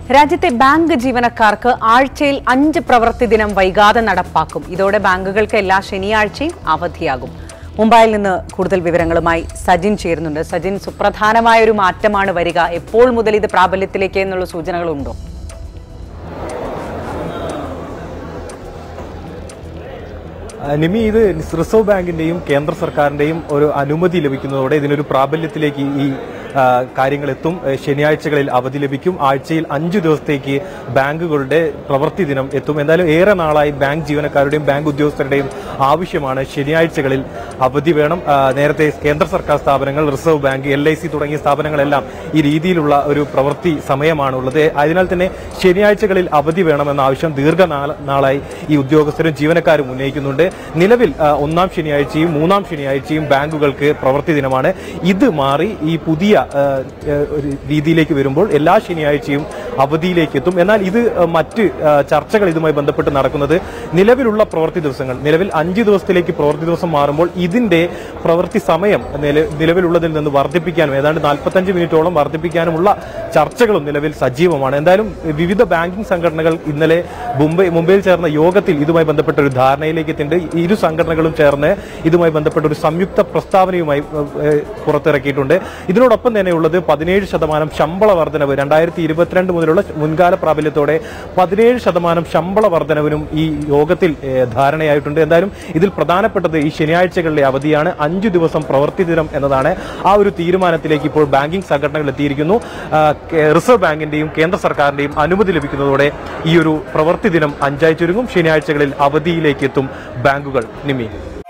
രാജ്യത്തെ ബാങ്ക് ജീവനക്കാർക്ക് ആഴ്ചയിൽ അഞ്ച് പ്രവൃത്തി ദിനം വൈകാതെ നടപ്പാക്കും ഇതോടെ ബാങ്കുകൾക്ക് എല്ലാ ശനിയാഴ്ചയും അവധിയാകും മുംബൈയിൽ നിന്ന് കൂടുതൽ വിവരങ്ങളുമായി സജിൻ ചേരുന്നുണ്ട് സജിൻ സുപ്രധാനമായ ഒരു മാറ്റമാണ് വരിക എപ്പോൾ മുതൽ ഇത് പ്രാബല്യത്തിലേക്ക് എന്നുള്ള സൂചനകളുണ്ടോ ആ, നിമി ഇത് റിസർവ് ബാങ്കിന്റെയും കേന്ദ്ര സർക്കാരിന്റെയും ഒരു അനുമതി ലഭിക്കുന്നതോടെ ഇതിനൊരു പ്രാബല്യത്തിലേക്ക് ഈ ആ, കാര്യങ്ങൾ എത്തും ഏ, ശനിയാഴ്ചകളിൽ അവധി ലഭിക്കും ആഴ്ചയിൽ അഞ്ചു ദിവസത്തേക്ക് ബാങ്കുകളുടെ പ്രവൃത്തി ദിനം എത്തും എന്തായാലും ഏറെ നാളായി ബാങ്ക് ജീവനക്കാരുടെയും ബാങ്ക് ഉദ്യോഗസ്ഥരുടെയും ആവശ്യമാണ് ശനിയാഴ്ചകളിൽ അവധി വേണം ആ, നേരത്തെ കേന്ദ്ര സർക്കാർ സ്ഥാപനങ്ങൾ Reserve Bank L I C തുടങ്ങിയ സ്ഥാപനങ്ങളെല്ലാം ഈ രീതിയിലുള്ള ഒരു പ്രവൃത്തി സമയമാണുള്ളത് അതിനാൽ തന്നെ ശനിയാഴ്ചകളിൽ അവധി വേണമെന്ന ആവശ്യം ദീർഘനാള നാളായി ഈ ഉദ്യോഗസ്ഥരും ജീവനക്കാരും ഉന്നയിക്കുന്നുണ്ട് നിലവിൽ ആ, ഒന്നാം ശനിയാഴ്ചയും മൂന്നാം ശനിയാഴ്ചയും ബാങ്കുകൾക്ക് പ്രവൃത്തി ദിനമാണ് ഇത് മാറി ഈ പുതിയ ആ, ആ, ഒരു രീതിയിലേക്ക് വരുമ്പോൾ എല്ലാ ശനിയാഴ്ചയും അവധിയിലേക്ക് എത്തും എന്നാൽ ഇത് ആ, മറ്റ് ആ, ചർച്ചകൾ ഇതുമായി ബന്ധപ്പെട്ട് നടക്കുന്നത് നിലവിലുള്ള പ്രവൃത്തി ദിവസങ്ങൾ നിലവിൽ അഞ്ച് ദിവസത്തിലേക്ക് പ്രവൃത്തി ദിവസം മാറുമ്പോൾ ഇതിന്റെ പ്രവൃത്തി സമയം നില- നിലവിലുള്ളതിൽ നിന്ന് വർദ്ധിപ്പിക്കാനും ഏതാണ്ട് നാൽപ്പത്തഞ്ച് മിനിറ്റോളം വർദ്ധിപ്പിക്കാനുമുള്ള ചർച്ചകളും നിലവിൽ സജീവമാണ് എന്തായാലും വിവിധ ബാങ്കിംഗ് സംഘടനകൾ ഇന്നലെ മുംബൈ മുംബൈയിൽ ചേർന്ന യോഗത്തിൽ ഇതുമായി ബന്ധപ്പെട്ട ഒരു ധാരണയിലേക്ക് എത്തിയിട്ടുണ്ട് ഇരു സംഘടനകളും ചേർന്ന് ഇതുമായി ബന്ധപ്പെട്ട ഒരു സംയുക്ത പ്രസ്താവനയുമായി ഏഹ്, പുറത്തിറക്കിയിട്ടുണ്ട് ഇതിനോടൊപ്പം തന്നെ ഉള്ളത് പതിനേഴ് ശതമാനം ശമ്പള വർധനവ് രണ്ടായിരത്തി ഇരുപത്തിരണ്ട് മുതലുള്ള മുൻകാല പ്രാബല്യത്തോടെ പതിനേഴ് ശതമാനം ശമ്പള വർധനവിനും ഈ യോഗത്തിൽ ഏഹ്, ധാരണയായിട്ടുണ്ട് എന്തായാലും ഇതിൽ പ്രധാനപ്പെട്ടത് ഈ ശനിയാഴ്ചകളിലെ അവധിയാണ് അഞ്ചു ദിവസം പ്രവൃത്തി ദിനം എന്നതാണ് ആ ഒരു തീരുമാനത്തിലേക്ക് ഇപ്പോൾ ബാങ്കിംഗ് സംഘടനകൾ എത്തിയിരിക്കുന്നു ആ, കെ- റിസർവ് ബാങ്കിന്റെയും കേന്ദ്ര സർക്കാരിന്റെയും അനുമതി ലഭിക്കുന്നതോടെ ഈ ഒരു പ്രവൃത്തി ദിനം അഞ്ചായി ചുരുങ്ങും ശനിയാഴ്ചകളിൽ അവധിയിലേക്ക് എത്തും ബാങ്കുകൾ നിമി